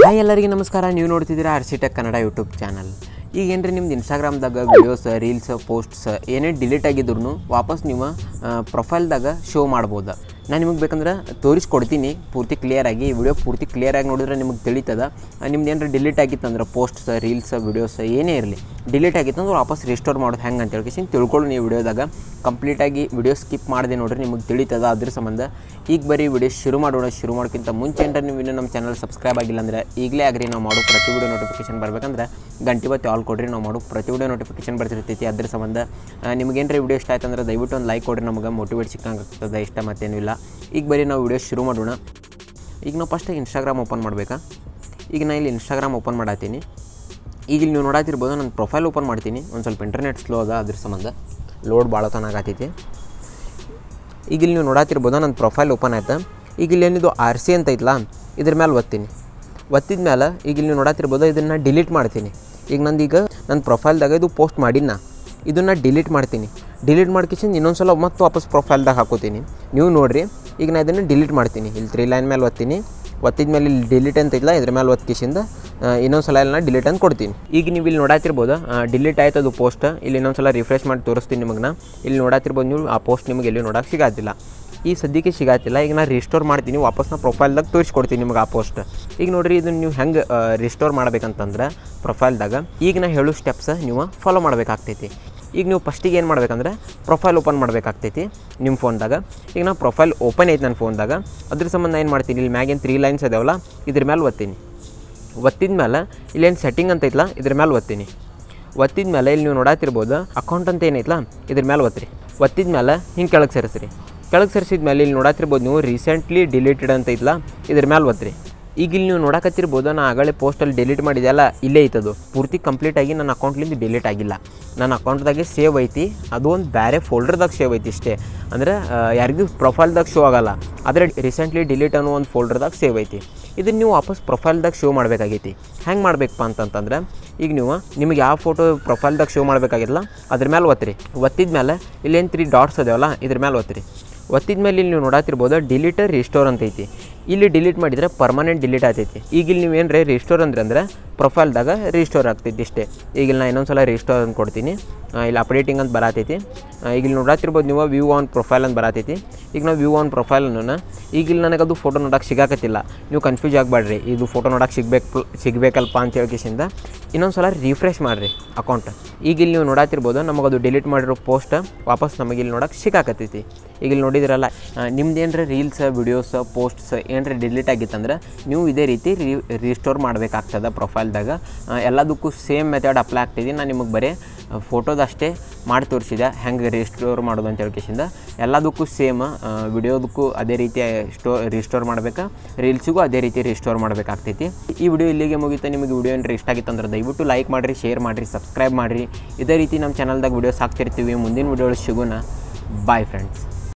hi ಎಲ್ಲರಿಗೂ ನಮಸ್ಕಾರ ನೀವು ನೋಡ್ತಿದ್ದೀರಾ R C tech Kannada YouTube channel ಈಗ ಏನ್ರಿ ನಿಮ್ದು ಇನ್ಸ್ಟಾಗ್ರಾಮ್ದಾಗ ವಿಡಿಯೋಸ್ ರೀಲ್ಸ್ ಪೋಸ್ಟ್ಸ್ ಏನೇ ಡಿಲೀಟ್ ಆಗಿದ್ರು ವಾಪಸ್ ನೀವು ಪ್ರೊಫೈಲ್ದಾಗ ಶೋ ಮಾಡ್ಬೋದು ನಾನು ನಿಮಗೆ ಬೇಕಂದ್ರೆ ತೋರಿಸ್ಕೊಡ್ತೀನಿ ಪೂರ್ತಿ ಕ್ಲಿಯರಾಗಿ ಈ ವಿಡಿಯೋ ಪೂರ್ತಿ ಕ್ಲಿಯರಾಗಿ ನೋಡಿದ್ರೆ ನಿಮಗೆ ತಿಳಿತದ ನಿಮ್ದು ಏನಾರ ಡಿಲೀಟ್ ಆಗಿತ್ತಂದ್ರೆ ಪೋಸ್ಟ್ಸ್ ರೀಲ್ಸ್ ವಿಡಿಯೋಸ್ ಏನೇ ಇರಲಿ ಡಿಲೀಟ್ ಆಗಿತ್ತಂದ್ರೆ ವಾಪಸ್ ರಿಸ್ಟೋರ್ ಮಾಡೋದು ಹೆಂಗೆ ಅಂತ ಹೇಳ್ಕೇಸಿ ತಿಳ್ಕೊಳ್ಳಿ ನೀವು ವಿಡಿಯೋದಾಗ ಕಂಪ್ಲೀಟಾಗಿ ವಿಡಿಯೋ ಸ್ಕಿಪ್ ಮಾಡಿದೆ ನೋಡ್ರಿ ನಿಮಗೆ ತಿಳಿತದ ಅದ್ರ ಸಂಬಂಧ ಈಗ ಬರೀ ವಿಡಿಯೋ ಶುರು ಮಾಡೋಣ ಶುರು ಮಾಡೋಕ್ಕಿಂತ ಮುಂಚೆ ಏನಾರ ನೀವು ಇನ್ನೂ ನಮ್ಮ ಚಾನಲ್ ಸಬ್ಸ್ಕ್ರೈಬ್ ಆಗಿಲ್ಲ ಅಂದ್ರೆ ಈಗಲೇ ಆಗ್ರಿ ನಾವು ಮಾಡೋ ಪ್ರತಿ ವಿಡಿಯೋ ನೋಟಿಫಿಕೇಶನ್ ಬರ್ಬೇಕಂದ್ರೆ ಗಂಟೆ ಬತ್ತು ಆಲ್ ಕೊಡ್ರಿ ನಾವು ಮಾಡೋ ಪ್ರತಿ ವಿಡಿಯೋ ನೋಟಿಫಿಕೇಶನ್ ಬರ್ತಿರ್ತೈತಿ ಅದ್ರ ಸಂಬಂಧ ನಿಮಗೇನ್ರಿ ವಿಡಿಯೋ ಇಷ್ಟ ಆಯ್ತು ಅಂದ್ರೆ ದಯವಿಟ್ಟು ಒಂದು ಲೈಕ್ ಕೊಡ್ರಿ ನಮಗೆ ಮೋಟಿವೇಟ್ ಸಿಕ್ಕಂಗೆ ಆಗ್ತದೆ ಇಷ್ಟ ಮತ್ತೇನೂ ಇಲ್ಲ ಈಗ ಬರೀ ನಾವು ವಿಡಿಯೋ ಶುರು ಮಾಡೋಣ ಈಗ ನಾವು ಫಸ್ಟ್ ಇನ್ಸ್ಟಾಗ್ರಾಮ್ ಓಪನ್ ಮಾಡಬೇಕಾ ಈಗ ನಾನು ಇಲ್ಲಿ ಇನ್ಸ್ಟಾಗ್ರಾಮ್ ಓಪನ್ ಮಾಡತ್ತೀನಿ ಈಗ ಇಲ್ಲಿ ನೀವು ನೋಡತ್ತಿರ್ಬೋದು ನನ್ನ ಪ್ರೊಫೈಲ್ ಓಪನ್ ಮಾಡ್ತೀನಿ ಒಂದು ಸ್ವಲ್ಪ ಇಂಟರ್ನೆಟ್ ಸ್ಲೋ ಅದ ಅದ್ರ ಸಂಬಂಧ ಲೋಡ್ ಭಾಳ ಆಗತ್ತೈತಿ ಈಗ ಇಲ್ಲಿ ನೀವು ನೋಡತ್ತಿರ್ಬೋದು ನನ್ನ ಪ್ರೊಫೈಲ್ ಓಪನ್ ಆಯ್ತು ಈಗ ಇಲ್ಲಿ ಏನಿದು ಆರ್ ಸಿ ಅಂತ ಐತಲ್ಲ ಇದ್ರ ಮೇಲೆ ಒತ್ತೀನಿ ಒತ್ತಿದ ಮೇಲೆ ಈಗ ಇಲ್ಲಿ ನೀವು ನೋಡತ್ತಿರ್ಬೋದು ಇದನ್ನು ಡಿಲೀಟ್ ಮಾಡ್ತೀನಿ ಈಗ ನಂದು ಈಗ ನನ್ನ ಪ್ರೊಫೈಲ್ದಾಗ ಇದು ಪೋಸ್ಟ್ ಮಾಡಿನ ಇದನ್ನು ಡಿಲೀಟ್ ಮಾಡ್ತೀನಿ ಡಿಲೀಟ್ ಮಾಡ್ಕಿಸಿಂದ ಇನ್ನೊಂದು ಸಲ ಮತ್ತೆ ವಾಪಸ್ ಪ್ರೊಫೈಲ್ದಾಗ ಹಾಕೋತೀನಿ ನೀವು ನೋಡಿರಿ ಈಗ ನಾನು ಇದನ್ನು ಡಿಲೀಟ್ ಮಾಡ್ತೀನಿ ಇಲ್ಲಿ ತ್ರೀ ಲೈನ್ ಮೇಲೆ ಒತ್ತೀನಿ ಒತ್ತಿದ ಮೇಲೆ ಇಲ್ಲಿ ಡಿಲೀಟ್ ಅಂತ ಇಲ್ಲ ಇದ್ರ ಮೇಲೆ ಒತ್ತಿಸಿಂದ ಇನ್ನೊಂದು ಸಲ ಎಲ್ಲ ಡಿಲೀಟ್ ಅಂತ ಕೊಡ್ತೀನಿ ಈಗ ನೀವು ಇಲ್ಲಿ ನೋಡತ್ತಿರ್ಬೋದು ಡಿಲೀಟ್ ಆಯ್ತು ಅದು ಪೋಸ್ಟ್ ಇಲ್ಲಿ ಇನ್ನೊಂದು ಸಲ ರಿಫ್ರೆಶ್ ಮಾಡಿ ತೋರಿಸ್ತೀನಿ ನಿಮಗೆ ಇಲ್ಲಿ ನೋಡತ್ತಿರ್ಬೋದು ನೀವು ಆ ಪೋಸ್ಟ್ ನಿಮಗೆ ಎಲ್ಲಿ ನೋಡೋಕೆ ಸಿಗಾತಿಲ್ಲ ಈ ಸದ್ಯಕ್ಕೆ ಸಿಗಾತಿಲ್ಲ ಈಗ ನಾನು ರಿಸ್ಟೋರ್ ಮಾಡ್ತೀನಿ ವಾಪಸ್ ನಾ ಪ್ರೊಫೈಲ್ದಾಗ ತೋರಿಸ್ಕೊಡ್ತೀನಿ ನಿಮಗೆ ಆ ಪೋಸ್ಟ್ ಈಗ ನೋಡಿರಿ ಇದನ್ನು ನೀವು ಹೆಂಗೆ ರಿಸ್ಟೋರ್ ಮಾಡ್ಬೇಕಂತಂದ್ರೆ ಪ್ರೊಫೈಲ್ದಾಗ ಈಗ ನಾ ಹೇಳೋ ಸ್ಟೆಪ್ಸ್ ನೀವು ಫಾಲೋ ಮಾಡಬೇಕಾಗ್ತೈತಿ ಈಗ ನೀವು ಫಸ್ಟಿಗೆ ಏನು ಮಾಡ್ಬೇಕಂದ್ರೆ ಪ್ರೊಫೈಲ್ ಓಪನ್ ಮಾಡಬೇಕಾಗ್ತೈತಿ ನಿಮ್ಮ ಫೋನ್ದಾಗ ಈಗ ನಾ ಪ್ರೊಫೈಲ್ ಓಪನ್ ಐತೆ ನನ್ನ ಫೋನ್ದಾಗ ಅದ್ರ ಸಂಬಂಧ ಏನು ಮಾಡ್ತೀನಿ ಇಲ್ಲಿ ಮ್ಯಾಗಿನ ತ್ರೀ ಲೈನ್ಸ್ ಅದಾವಲ್ಲ ಇದ್ರ ಮೇಲೆ ಒತ್ತೀನಿ ಒತ್ತಿದ ಮೇಲೆ ಇಲ್ಲೇನು ಸೆಟ್ಟಿಂಗ್ ಅಂತ ಐತಲ್ಲ ಇದ್ರ ಮೇಲೆ ಒತ್ತೀನಿ ಒತ್ತಿದ ಮೇಲೆ ಇಲ್ಲಿ ನೀವು ನೋಡತ್ತಿರ್ಬೋದು ಅಕೌಂಟ್ ಅಂತ ಏನೈತಲ್ಲ ಇದ್ರ ಮೇಲೆ ಒತ್ತಿರಿ ಒತ್ತಿದ ಮೇಲೆ ಹಿಂಗೆ ಕೆಳಗೆ ಸರಿಸ್ರಿ ಕೆಳಗೆ ಸರಿಸಿದ ಮೇಲೆ ಇಲ್ಲಿ ನೋಡತ್ತಿರ್ಬೋದು ನೀವು ರೀಸೆಂಟ್ಲಿ ಡಿಲೀಟೆಡ್ ಅಂತ ಐತಲ್ಲ ಇದ್ರ ಮೇಲೆ ಒತ್ತಿರಿ ಈಗ ಇಲ್ಲಿ ನೀವು ನೋಡಕತ್ತಿರ್ಬೋದು ನಾನು ಆಗಲೇ ಪೋಸ್ಟಲ್ಲಿ ಡಿಲೀಟ್ ಮಾಡಿದೆಲ್ಲ ಇಲ್ಲೇ ಐತದು ಪೂರ್ತಿ ಕಂಪ್ಲೀಟ್ ಆಗಿ ನನ್ನ ಅಕೌಂಟ್ಲಿಂದ ಡಿಲೀಟ್ ಆಗಿಲ್ಲ ನನ್ನ ಅಕೌಂಟ್ದಾಗೆ ಸೇವ್ ಐತಿ ಅದು ಒಂದು ಬೇರೆ ಫೋಲ್ಡರ್ದಾಗ ಸೇವ್ ಐತಿ ಇಷ್ಟೇ ಅಂದರೆ ಯಾರಿಗೂ ಪ್ರೊಫೈಲ್ದಾಗ ಶೋ ಆಗಲ್ಲ ಆದರೆ ರೀಸೆಂಟ್ಲಿ ಡಿಲೀಟ್ ಅನ್ನೋ ಒಂದು ಫೋಲ್ಡರ್ದಾಗ ಸೇವ್ ಐತಿ ಇದನ್ನು ನೀವು ವಾಪಸ್ ಪ್ರೊಫೈಲ್ದಾಗ ಶೋ ಮಾಡಬೇಕಾಗೈತಿ ಹೆಂಗೆ ಮಾಡಬೇಕಪ್ಪ ಅಂತಂತಂದ್ರೆ ಈಗ ನೀವು ನಿಮಗೆ ಯಾವ ಫೋಟೋ ಪ್ರೊಫೈಲ್ದಾಗ ಶೋ ಮಾಡಬೇಕಾಗಿಲ್ಲ ಅದ್ರ ಮೇಲೆ ಒತ್ತಿರಿ ಒತ್ತಿದ ಮೇಲೆ ಇಲ್ಲೇನು ತ್ರೀ ಡಾಟ್ಸ್ ಅದಾವಲ್ಲ ಇದ್ರ ಮೇಲೆ ಒತ್ತಿರಿ ಒತ್ತಿದ ಮೇಲೆ ಇಲ್ಲಿ ನೀವು ನೋಡತ್ತಿರ್ಬೋದು ಡಿಲೀಟರ್ ರಿಸ್ಟೋರ್ ಅಂತ ಐತಿ ಇಲ್ಲಿ ಡಿಲೀಟ್ ಮಾಡಿದರೆ ಪರ್ಮನೆಂಟ್ ಡಿಲೀಟ್ ಆಗ್ತೈತಿ ಈಗ ಇಲ್ಲಿ ನೀವು ಏನ್ರಿ ರಿಸ್ಟೋರ್ ಅಂದ್ರೆ ಅಂದ್ರೆ ಪ್ರೊಫೈಲ್ದಾಗ ರಿಸ್ಟೋರ್ ಆಗ್ತೈತಿ ಇಷ್ಟೇ ಈಗ ಇಲ್ಲಿ ನಾನು ಇನ್ನೊಂದು ಸಲ ರಿಸ್ಟೋರ್ ಅಂತ ಕೊಡ್ತೀನಿ ಆ, ಇಲ್ಲಿ ಅಪ್ಡೇಟಿಂಗ್ ಅಂತ ಬರತೈತಿ ಆ, ಈಗ ಇಲ್ಲಿ ನೋಡತ್ತಿರ್ಬೋದು ನೀವು ವ್ಯೂ ಆನ್ ಪ್ರೊಫೈಲ್ ಅಂತ ಬರತೈತಿ ಈಗ ನಾವು ವ್ಯೂ ಆನ್ ಪ್ರೊಫೈಲನ್ನು ಈಗ ಇಲ್ಲಿ ನನಗೆ ಅದು ಫೋಟೋ ನೋಡೋಕೆ ಸಿಗಾಕತ್ತಿಲ್ಲ ನೀವು ಕನ್ಫ್ಯೂಸ್ ಆಗಬೇಡ್ರಿ ಇದು ಫೋಟೋ ನೋಡೋಕೆ ಸಿಗ್ಬೇಕು ಸಿಗಬೇಕಲ್ಪ ಅಂತ ಹೇಳ್ಕೇಸಿಂದ ಇನ್ನೊಂದು ಸಲ ರಿಫ್ರೆಶ್ ಮಾಡಿರಿ ಅಕೌಂಟ್ ಈಗ ಇಲ್ಲಿ ನೀವು ನೋಡತ್ತಿರ್ಬೋದು ನಮಗೆ ಅದು ಡಿಲೀಟ್ ಮಾಡಿರೋ ಪೋಸ್ಟ್ ವಾಪಸ್ ನಮಗೆ ಇಲ್ಲಿ ನೋಡೋಕೆ ಸಿಗಾಕತ್ತೈತಿ ಈಗ ಇಲ್ಲಿ ನೋಡಿದ್ರಲ್ಲ ನಿಮ್ದು ಏನರ ರೀಲ್ಸ್ ವಿಡಿಯೋಸ್ ಪೋಸ್ಟ್ಸ್ ಏನರ ಡಿಲೀಟ್ ಆಗಿತ್ತಂದ್ರೆ ನೀವು ಇದೇ ರೀತಿ ರೀ ರಿಸ್ಟೋರ್ ಮಾಡಬೇಕಾಗ್ತದೆ ಪ್ರೊಫೈಲ್ದಾಗ ಆ, ಎಲ್ಲದಕ್ಕೂ ಸೇಮ್ ಮೆಥಡ್ ಅಪ್ಲೈ ಆಗ್ತಿದೆ ನಾನು ನಿಮಗೆ ಬರೀ ಫೋಟೋದಷ್ಟೇ ಮಾಡಿ ತೋರಿಸಿದೆ ಹೆಂಗೆ ರಿಸ್ಟೋರ್ ಮಾಡೋದು ಅಂತ ಹೇಳ್ಕೇಸಿಂದ ಎಲ್ಲದಕ್ಕೂ ಸೇಮ್ ವಿಡಿಯೋದಕ್ಕೂ ಅದೇ ರೀತಿ ಸ್ಟೋ ರಿಸ್ಟೋರ್ ಮಾಡ್ಬೇಕಾ ರೀಲ್ಸಿಗೂ ಅದೇ ರೀತಿ ರಿಸ್ಟೋರ್ ಮಾಡಬೇಕಾಗ್ತೈತಿ ಈ ವಿಡಿಯೋ ಇಲ್ಲಿಗೆ ಮುಗಿತಾ ನಿಮಗೆ ವಿಡಿಯೋ ಏನಾರ ಇಷ್ಟ ಆಗಿತ್ತು ಅಂದ್ರೆ ದಯವಿಟ್ಟು ಲೈಕ್ ಮಾಡಿರಿ ಶೇರ್ ಮಾಡಿರಿ ಸಬ್ಸ್ಕ್ರೈಬ್ ಮಾಡಿರಿ ಇದೇ ರೀತಿ ನಮ್ಮ ಚಾನಲ್ದಾಗ ವಿಡಿಯೋಸ್ ಹಾಕ್ತಿರ್ತೀವಿ ಮುಂದಿನ ವಿಡಿಯೋ ಸಿಗೋಣ ಬಾಯ್ ಫ್ರೆಂಡ್ಸ್